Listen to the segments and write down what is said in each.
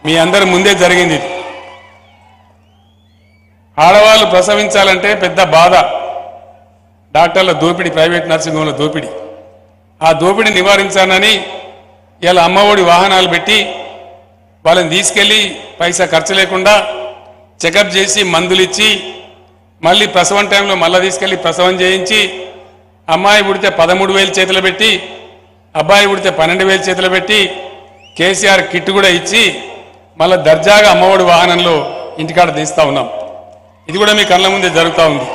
మీ అందరి ముందే జరిగింది ఇది ఆడవాళ్ళు ప్రసవించాలంటే పెద్ద బాధ డాక్టర్ల దోపిడీ ప్రైవేట్ నర్సింగ్ హోమ్ల దోపిడీ ఆ దోపిడీ నివారించానని ఇలా అమ్మఒడి వాహనాలు పెట్టి వాళ్ళని తీసుకెళ్ళి పైసా ఖర్చు లేకుండా చెకప్ చేసి మందులు ఇచ్చి మళ్ళీ ప్రసవం టైంలో మళ్ళీ తీసుకెళ్ళి ప్రసవం చేయించి అమ్మాయి పుడితే పదమూడు వేలు చేతిలో పెట్టి అబ్బాయి పుడితే పన్నెండు వేలు చేతిలో పెట్టి కేసీఆర్ కిట్ కూడా ఇచ్చి మళ్ళీ దర్జాగా అమ్మఒడి వాహనంలో ఇంటికాడ తీస్తా ఉన్నాం ఇది కూడా మీ కళ్ళ ముందే జరుగుతూ ఉంది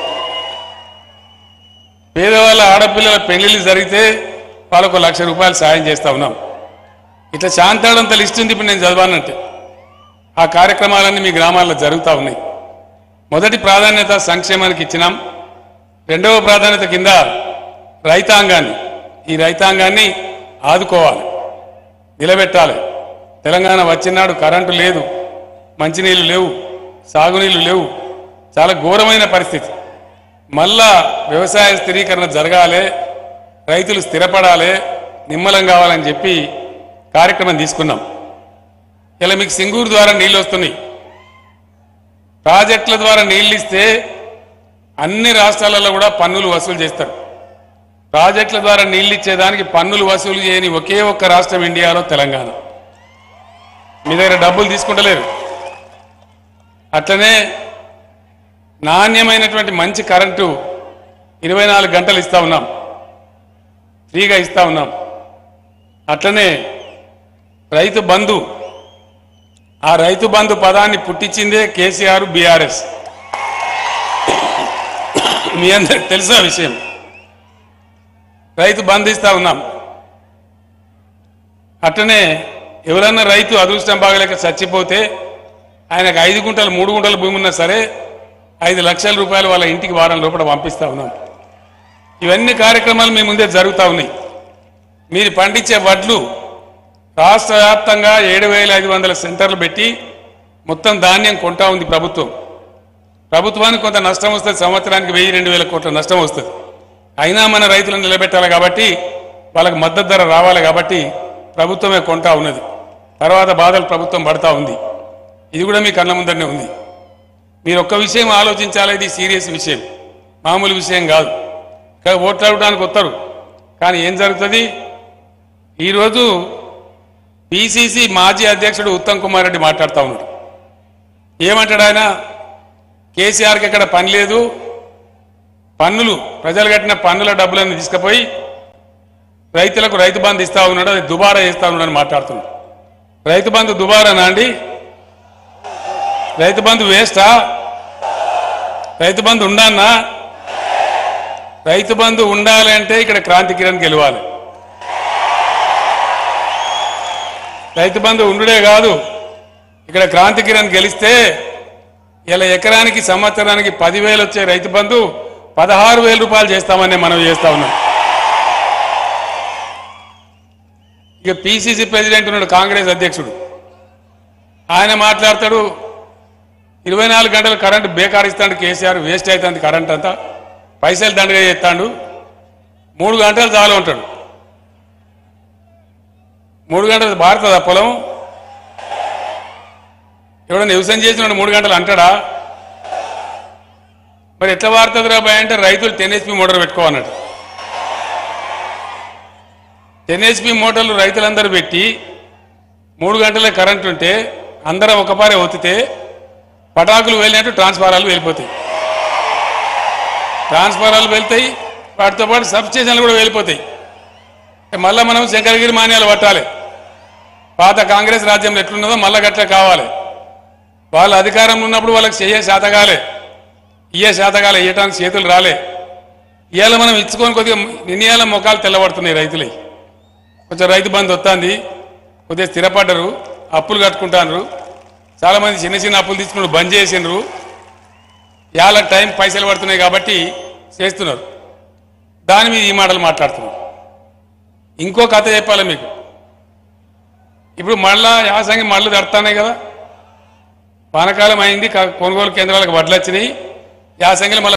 పేదవాళ్ళ ఆడపిల్లల పెళ్లిళ్ళు జరిగితే వాళ్ళకు లక్ష రూపాయలు సాయం చేస్తా ఉన్నాం ఇట్లా శాంతాడంత లిస్ట్ ఉంది ఇప్పుడు నేను చదవానంటే ఆ కార్యక్రమాలన్నీ మీ గ్రామాల్లో జరుగుతూ ఉన్నాయి మొదటి ప్రాధాన్యత సంక్షేమానికి ఇచ్చినాం రెండవ ప్రాధాన్యత కింద రైతాంగాన్ని ఈ రైతాంగాన్ని ఆదుకోవాలి నిలబెట్టాలి తెలంగాణ వచ్చినాడు కరెంటు లేదు మంచినీళ్ళు లేవు సాగునీళ్ళు లేవు చాలా ఘోరమైన పరిస్థితి మళ్ళా వ్యవసాయ స్థిరీకరణ జరగాలి రైతులు స్థిరపడాలి నిమ్మలం కావాలని చెప్పి కార్యక్రమం తీసుకున్నాం ఇలా మీకు సింగూరు ద్వారా నీళ్ళు వస్తున్నాయి ప్రాజెక్టుల ద్వారా నీళ్ళు ఇస్తే అన్ని రాష్ట్రాలలో కూడా పన్నులు వసూలు చేస్తారు ప్రాజెక్టుల ద్వారా నీళ్ళు ఇచ్చేదానికి పన్నులు వసూలు చేయని ఒకే ఒక్క రాష్ట్రం ఇండియాలో తెలంగాణ మీ దగ్గర డబ్బులు తీసుకుంటలేరు అట్లనే నాణ్యమైనటువంటి మంచి కరెంటు ఇరవై నాలుగు గంటలు ఇస్తా ఉన్నాం ఫ్రీగా ఇస్తా ఉన్నాం అట్లనే రైతు బంధు ఆ రైతు బంధు పదాన్ని పుట్టించిందే కేసీఆర్ బీఆర్ఎస్ మీ అందరికి తెలుసా విషయం రైతు బంధు ఇస్తా ఉన్నాం అట్లనే ఎవరన్నా రైతు అదృష్టం బాగలేక చచ్చిపోతే ఆయనకు ఐదు గుంటలు మూడు గుంటల భూమి ఉన్నా సరే ఐదు లక్షల రూపాయలు వాళ్ళ ఇంటికి వారం లోపల పంపిస్తా ఉన్నాం ఇవన్నీ కార్యక్రమాలు మీ ముందే జరుగుతూ ఉన్నాయి మీరు పండించే వడ్లు రాష్ట్ర వ్యాప్తంగా ఏడు వేల ఐదు వందల సెంటర్లు పెట్టి మొత్తం ధాన్యం కొంటా ఉంది ప్రభుత్వం ప్రభుత్వానికి కొంత నష్టం వస్తుంది సంవత్సరానికి వెయ్యి రెండు వేల కోట్ల నష్టం వస్తుంది అయినా మన రైతులను నిలబెట్టాలి కాబట్టి వాళ్ళకి మద్దతు ధర రావాలి కాబట్టి ప్రభుత్వమే కొంటా ఉన్నది తర్వాత బాధలు ప్రభుత్వం పడతా ఉంది ఇది కూడా మీ కళ్ళ ముందరనే ఉంది మీరు ఒక్క విషయం ఆలోచించాలి ఇది సీరియస్ విషయం మామూలు విషయం కాదు ఇంకా ఓట్లాడడానికి వస్తారు కానీ ఏం జరుగుతుంది ఈరోజు పిసిసి మాజీ అధ్యక్షుడు ఉత్తమ్ కుమార్ రెడ్డి మాట్లాడుతూ ఉన్నాడు ఏమంటాడు ఆయన కేసీఆర్కి ఎక్కడ పని లేదు పన్నులు ప్రజలు కట్టిన పన్నుల డబ్బులను తీసుకుపోయి రైతులకు రైతు బంధు ఇస్తా ఉన్నాడు అది దుబారా చేస్తా ఉన్నాడని మాట్లాడుతున్నాడు రైతు బంధు దుబారానా అండి రైతు బంధు వేస్టా రైతు బంధు ఉండన్నా రైతు బంధు ఉండాలి అంటే ఇక్కడ క్రాంతి కిరణ్ గెలవాలి రైతు బంధు ఉండుడే కాదు ఇక్కడ క్రాంతి కిరణ్ గెలిస్తే ఇలా ఎకరానికి సంవత్సరానికి పదివేలు వచ్చే రైతు బంధు పదహారు వేల రూపాయలు చేస్తామని మనం చేస్తా ఉన్నాం ఇక పిసిసి ప్రెసిడెంట్ ఉన్నాడు కాంగ్రెస్ అధ్యక్షుడు ఆయన మాట్లాడతాడు ఇరవై నాలుగు గంటలు కరెంటు బేకార్ ఇస్తాడు కేసీఆర్ వేస్ట్ అవుతుంది కరెంట్ అంతా పైసలు దండగా చేస్తాడు మూడు గంటలు చాలు ఉంటాడు మూడు గంటలు భారతదా పొలం ఎవడన్నా వ్యవసాయం చేసిన మూడు గంటలు అంటాడా మరి ఎట్లా వాడుతుంది రాబాయ్ అంటే రైతులు టెన్ హెచ్పి మోటార్ పెట్టుకోవన్నట్టు టెన్ హెచ్పి మోటార్లు రైతులందరూ పెట్టి మూడు గంటల కరెంట్ ఉంటే అందరం ఒకపారే ఒత్తితే పటాకులు వెళ్ళినట్టు ట్రాన్స్ఫారాలు వెళ్ళిపోతాయి ట్రాన్స్ఫారాలు వెళ్తాయి వాటితో పాటు సబ్ స్టేషన్లు కూడా వెళ్ళిపోతాయి మళ్ళా మనం శంకరగిరి మాన్యాలు పట్టాలి పాత కాంగ్రెస్ రాజ్యంలో ఎట్లున్నదో మళ్ళా గట్ల కావాలి వాళ్ళ అధికారంలో ఉన్నప్పుడు వాళ్ళకి చెయ్యే శాతగాలే ఇయ్యే శాతగాలే ఇయ్యటానికి చేతులు రాలే ఇవాళ మనం ఇచ్చుకొని కొద్దిగా నిర్ణయాల ముఖాలు తెల్లబడుతున్నాయి రైతులకి కొంచెం రైతు బంధు వస్తుంది కొద్దిగా స్థిరపడ్డరు అప్పులు కట్టుకుంటారు చాలా మంది చిన్న చిన్న అప్పులు తీసుకుని బంద్ చేసిండ్రు ఇవాళ టైం పైసలు పడుతున్నాయి కాబట్టి చేస్తున్నారు దాని మీద ఈ మాటలు మాట్లాడుతున్నారు ఇంకో కథ చెప్పాలి మీకు ఇప్పుడు మళ్ళా యాసంగి మళ్ళీ తడుతున్నాయి కదా వానకాలం అయింది క- కొనుగోలు కేంద్రాలకు వడ్లు వచ్చినాయి యాసంగిలో మళ్ళీ